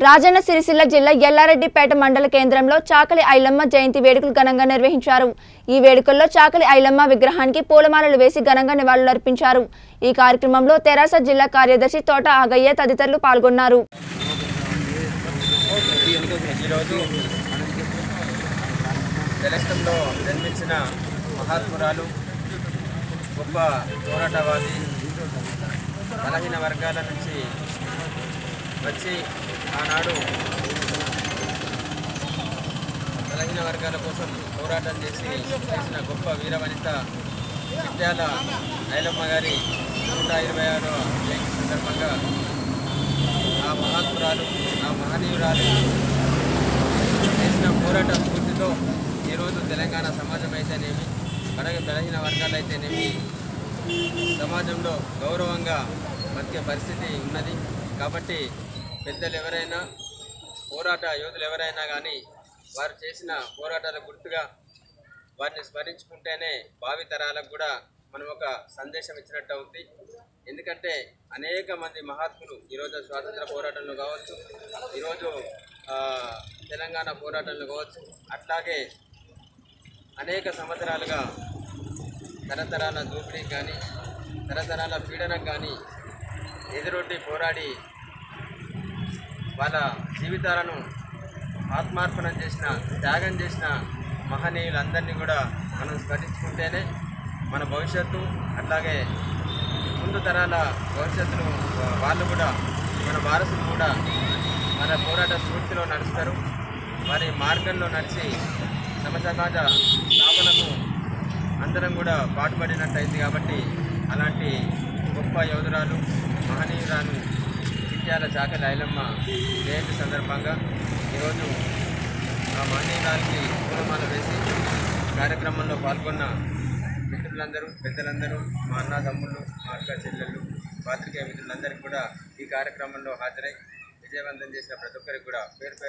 రాజన్న సిరిసిల్ల జిల్లా ఎల్లారెడ్డిపేట మండల కేంద్రంలో చాకలి ఐలమ్మ జయంతి వేడుకలు ఘనంగా నిర్వహించారు ఈ వేడుకల్లో చాకలి ఐలమ్మ విగ్రహానికి పూలమాలలు వేసి ఘనంగా నివాళులర్పించారు ఈ కార్యక్రమంలో తెరాస జిల్లా కార్యదర్శి తోట ఆగయ్య తదితరులు పాల్గొన్నారు ఈరోజు తెలంగాణలో జన్మించిన మహాత్మురాలు గొప్ప పోరాటవాది బలహీన వర్గాల నుంచి వచ్చి ఆనాడు బలహీన వర్గాల కోసం పోరాటం చేసి చేసిన గొప్ప వీరవనిత విద్యాల ఐలమ్మ గారి నూట ఇరవై ఆరో జయంతి సందర్భంగా ఆ మహాత్మురాలు ఆ మహనీయురాలు చేసిన పోరాట స్ఫూర్తితో ఈరోజు తెలంగాణ సమాజం అయితేనేమి బలహీన బలహీన వర్గాలు అయితేనేమి సమాజంలో గౌరవంగా బతికే పరిస్థితి ఉన్నది కాబట్టి పెద్దలు ఎవరైనా పోరాట యోధులు ఎవరైనా కానీ వారు చేసిన పోరాటాల గుర్తుగా వారిని స్మరించుకుంటేనే భావి తరాలకు కూడా మనం ఒక సందేశం ఇచ్చినట్టు అవుతుంది ఎందుకంటే అనేక మంది మహాత్ములు ఈరోజు స్వాతంత్ర పోరాటంలో కావచ్చు ఈరోజు ఆ, తెలంగాణ పోరాటంలో కావచ్చు అట్లాగే అనేక సంవత్సరాలుగా తరతరాల దోపిడీకి కానీ తరతరాల పీడనకు కానీ ఎదురొడ్డి పోరాడి వాళ్ళ జీవితాలను ఆత్మార్పణం చేసిన త్యాగం చేసిన మహనీయులందరినీ కూడా మనం స్మరించుకుంటేనే మన భవిష్యత్తు అట్లాగే ముందు తరాల భవిష్యత్తును వాళ్ళు కూడా మన వారసులు కూడా మన పోరాట స్ఫూర్తిలో నడుస్తారు వారి మార్గంలో నడిచి సమసమాజ స్థాపనకు అందరం కూడా పాటుపడినట్టయింది కాబట్టి అలాంటి గొప్ప యోధురాలు మహనీయురాలు చిట్యాల చాకలి ఐలమ్మ జయంతి సందర్భంగా ఈరోజు ఆ మహనీయురాలకి పూలమాల వేసి కార్యక్రమంలో పాల్గొన్న మిత్రులందరూ పెద్దలందరూ మా అన్న తమ్ముళ్ళు మా అక్క చెల్లెళ్ళు పాత్రికేయ మిత్రులందరికీ కూడా ఈ కార్యక్రమంలో హాజరై విజయవంతం చేసిన ప్రతి ఒక్కరికి కూడా పేరు పేరు